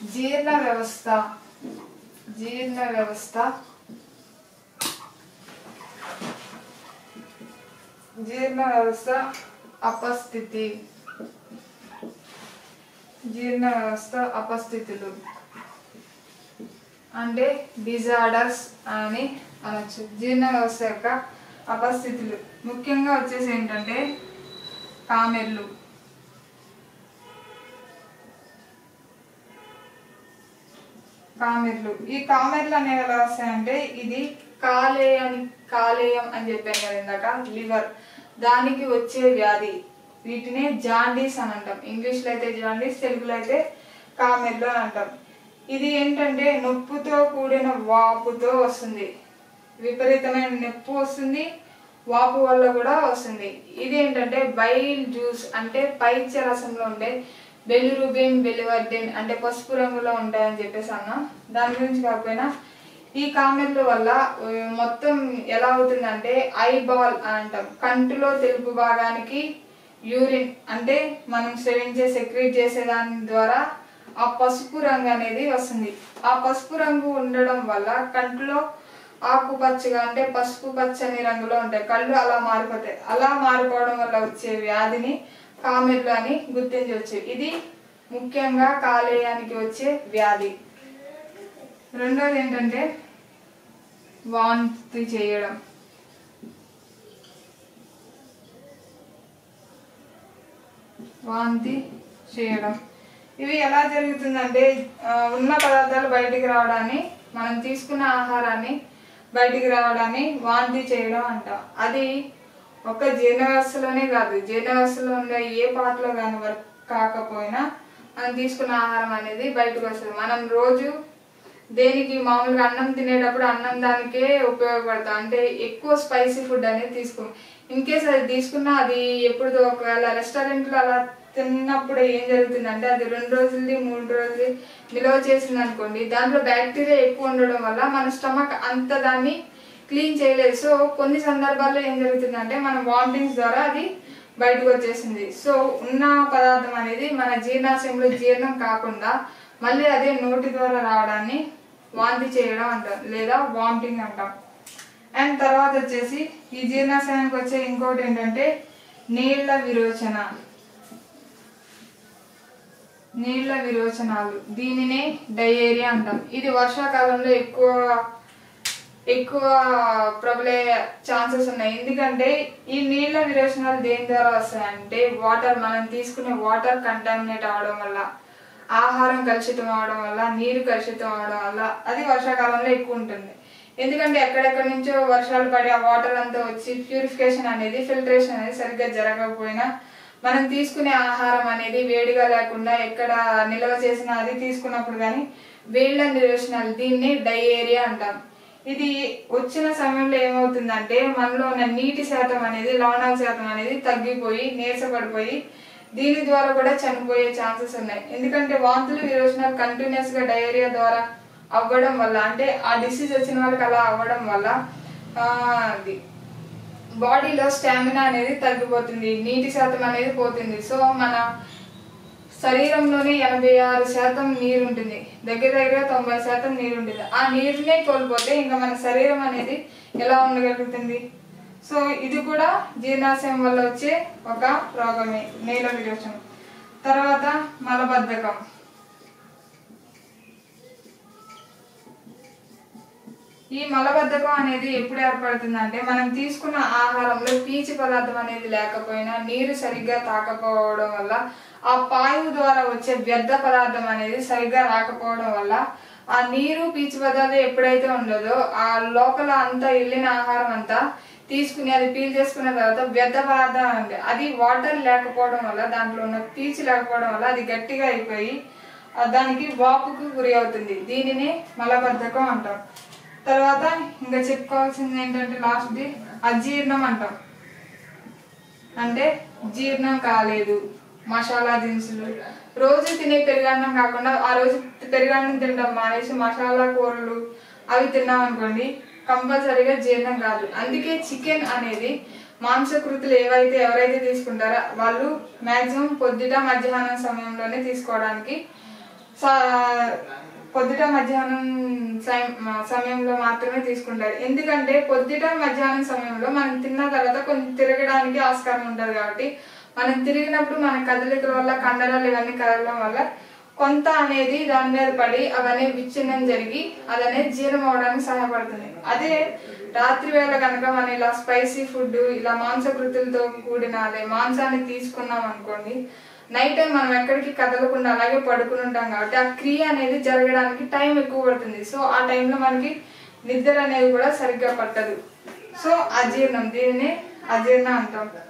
జీర్ణ వ్యవస్థ జీర్ణ వ్యవస్థ జీర్ణ వ్యవస్థ అపస్థితి జీర్ణ వ్యవస్థ అపస్థితులు అంటే డిజార్డర్స్ అని అనొచ్చు జీర్ణ వ్యవస్థ యొక్క అపస్థితులు ముఖ్యంగా వచ్చేసి ఏంటంటే కామెర్లు కామెర్లు ఈ కామెర్లు అనేవి ఎలా వస్తాయంటే ఇది కాలేయం కాలేయం అని చెప్పాను కదా ఇందాక లివర్ దానికి వచ్చే వ్యాధి వీటిని జాండీస్ అని అంటాం ఇంగ్లీష్లో అయితే జాండీస్ తెలుగులో అయితే కామెర్లు అని అంటాం ఇది ఏంటంటే నొప్పుతో కూడిన వాపుతో వస్తుంది విపరీతమైన నొప్పి వస్తుంది వాపు వల్ల కూడా వస్తుంది ఇది ఏంటంటే బైల్ జ్యూస్ అంటే పైత్య రసంలో ఉండే బెలిరుబిన్ బెలివర్డిన్ అంటే పసుపు రంగులో ఉంటాయని చెప్పేసి అన్నా దాని గురించి కాకపోయినా ఈ కామెర్ల వల్ల ఆ, మొత్తం ఎలా అవుతుందంటే ఐ బాల్ అని అంటాం కంటిలో తెలుపు భాగానికి యూరిన్ అంటే మనం సేవించే సెక్రీట్ చేసే దాని ద్వారా ఆ పసుపు రంగు అనేది వస్తుంది ఆ పసుపు రంగు ఉండడం వల్ల కంటిలో ఆకుపచ్చగా అంటే పసుపు పచ్చని రంగులో ఉంటాయి కళ్ళు అలా మారిపోతాయి అలా మారిపోవడం వల్ల వచ్చే వ్యాధిని కామెర్లు అని గుర్తించవచ్చు ఇది ముఖ్యంగా కాలేయానికి వచ్చే వ్యాధి రెండోది ఏంటంటే వాంతి చేయడం వాంతి చేయడం ఇవి ఎలా జరుగుతుందంటే ఆ, ఉన్న పదార్థాలు బయటికి రావడాన్ని మనం తీసుకున్న ఆహారాన్ని బయటికి రావడాన్ని వాంతి చేయడం అంటాం అది ఒక జీర్ణ వ్యవస్థలోనే కాదు జీర్ణ వ్యవస్థలో ఉండే ఏ పార్ట్లో కానీ వర్క్ కాకపోయినా మనం తీసుకున్న ఆహారం అనేది బయటకు వస్తుంది మనం రోజు దేనికి మామూలుగా అన్నం తినేటప్పుడు అన్నం దానికే ఉపయోగపడతాం అంటే ఎక్కువ స్పైసీ ఫుడ్ అనేది తీసుకోం ఇన్ కేస్ అది తీసుకున్నా అది ఎప్పుడు ఒకవేళ రెస్టారెంట్లో అలా తిన్నప్పుడు ఏం జరుగుతుందంటే అది రెండు రోజులది మూడు రోజులది నిల్వ చేసింది అనుకోండి దాంట్లో బ్యాక్టీరియా ఎక్కువ ఉండడం వల్ల మన స్టమక్ అంత దాన్ని క్లీన్ చేయలేదు సో కొన్ని సందర్భాల్లో ఏం జరుగుతుందంటే మన వామిటింగ్స్ ద్వారా అది బయటకు వచ్చేసింది సో ఉన్న పదార్థం అనేది మన జీర్ణాశయంలో జీర్ణం కాకుండా మళ్ళీ అదే నోటి ద్వారా రావడాన్ని వాంతి చేయడం అంటాం లేదా వామిటింగ్ అంటాం అండ్ తర్వాత వచ్చేసి ఈ జీర్ణాశయానికి వచ్చే ఇంకోటి ఏంటంటే నీళ్ల విరోచన నీళ్ల విరోచనాలు దీనినే డయేరియా అంటాం ఇది వర్షాకాలంలో ఎక్కువ ఎక్కువ ప్రబలే ఛాన్సెస్ ఉన్నాయి ఎందుకంటే ఈ నీళ్ల విరోచనాలు దేని ద్వారా వస్తాయంటే వాటర్ మనం తీసుకునే వాటర్ కంటామినేట్ అవడం వల్ల ఆహారం కలుషితం అవడం వల్ల నీరు కలుషితం అవడం వల్ల అది వర్షాకాలంలో ఎక్కువ ఉంటుంది ఎందుకంటే ఎక్కడెక్కడి నుంచో వర్షాలు పడి ఆ వాటర్ అంతా వచ్చి ప్యూరిఫికేషన్ అనేది ఫిల్టరేషన్ అనేది సరిగ్గా జరగకపోయినా మనం తీసుకునే ఆహారం అనేది వేడిగా లేకుండా ఎక్కడ నిల్వ చేసిన అది తీసుకున్నప్పుడు కానీ వేళ్ళ నిరోచనాలు దీన్ని డయేరియా అంటాం ఇది వచ్చిన సమయంలో ఏమవుతుందంటే మనలో ఉన్న నీటి శాతం అనేది లవణాల శాతం అనేది తగ్గిపోయి నీరసపడిపోయి దీని ద్వారా కూడా చనిపోయే ఛాన్సెస్ ఉన్నాయి ఎందుకంటే వాంతులు విరోచనాలు కంటిన్యూస్ గా డయేరియా ద్వారా అవ్వడం వల్ల అంటే ఆ డిసీజ్ వచ్చిన వాళ్ళకి అలా అవ్వడం వల్ల ఆ, అది బాడీలో స్టామినా అనేది తగ్గిపోతుంది నీటి శాతం అనేది పోతుంది సో మన శరీరంలోనే ఎనభై ఆరు శాతం నీరు ఉంటుంది దగ్గర దగ్గర తొంభై శాతం నీరు ఉంటుంది ఆ నీరునే కోల్పోతే ఇంకా మన శరీరం అనేది ఎలా ఉండగలుగుతుంది సో ఇది కూడా జీర్ణాశయం వల్ల వచ్చే ఒక రోగమే నీల విరోచనం తర్వాత మలబద్ధకం ఈ మలబద్ధకం అనేది ఎప్పుడు ఏర్పడుతుందంటే మనం తీసుకున్న ఆహారంలో పీచు పదార్థం అనేది లేకపోయినా నీరు సరిగ్గా తాకపోవడం వల్ల ఆ పాయువు ద్వారా వచ్చే వ్యర్థ పదార్థం అనేది సరిగ్గా రాకపోవడం వల్ల ఆ నీరు పీచు పదార్థం ఎప్పుడైతే ఉండదో ఆ లోపల అంతా వెళ్ళిన ఆహారం అంతా తీసుకుని అది పీల్ చేసుకున్న తర్వాత వ్యర్థ పదార్థం అంటే అది వాటర్ లేకపోవడం వల్ల దాంట్లో ఉన్న పీచు లేకపోవడం వల్ల అది గట్టిగా అయిపోయి ఆ దానికి వాపుకు గురి అవుతుంది దీనిని మలబద్ధకం అంటాం తర్వాత ఇంకా చెప్పుకోవాల్సింది ఏంటంటే లాస్ట్ది అజీర్ణం అంటాం అంటే జీర్ణం కాలేదు మసాలా దినుసులు రోజు తినే పెరుగన్నం కాకుండా ఆ రోజు పెరుగన్నం తినడం మానేసి మసాలా కూరలు అవి తిన్నాం అనుకోండి కంపల్సరీగా జీర్ణం కాదు అందుకే చికెన్ అనేది మాంసకృతులు ఏవైతే ఎవరైతే తీసుకుంటారో వాళ్ళు మాక్సిమం పొద్దుట మధ్యాహ్నం సమయంలోనే తీసుకోవడానికి సా- పొద్దుట మధ్యాహ్నం సై- సమయంలో మాత్రమే తీసుకుంటారు ఎందుకంటే పొద్దుట మధ్యాహ్నం సమయంలో మనం తిన్న తర్వాత కొంచెం తిరగడానికి ఆస్కారం ఉంటుంది కాబట్టి మనం తిరిగినప్పుడు మన కదలికల వల్ల కండరాలు ఇవన్నీ కదలడం వల్ల కొంత అనేది దాని మీద పడి అవన్నీ విచ్ఛిన్నం జరిగి అదనేది జీర్ణం అవడానికి సహాయపడుతుంది అదే రాత్రి వేళ కనుక మనం ఇలా స్పైసీ ఫుడ్ ఇలా మాంసకృతులతో కూడిన అదే మాంసాన్ని తీసుకున్నాం అనుకోండి నైట్ టైం మనం ఎక్కడికి కదలకుండా అలాగే పడుకుని ఉంటాం కాబట్టి ఆ క్రియ అనేది జరగడానికి టైం ఎక్కువ పడుతుంది సో ఆ టైంలో మనకి నిద్ర అనేది కూడా సరిగ్గా పట్టదు సో అజీర్ణం దీనిని అజీర్ణ అంటాం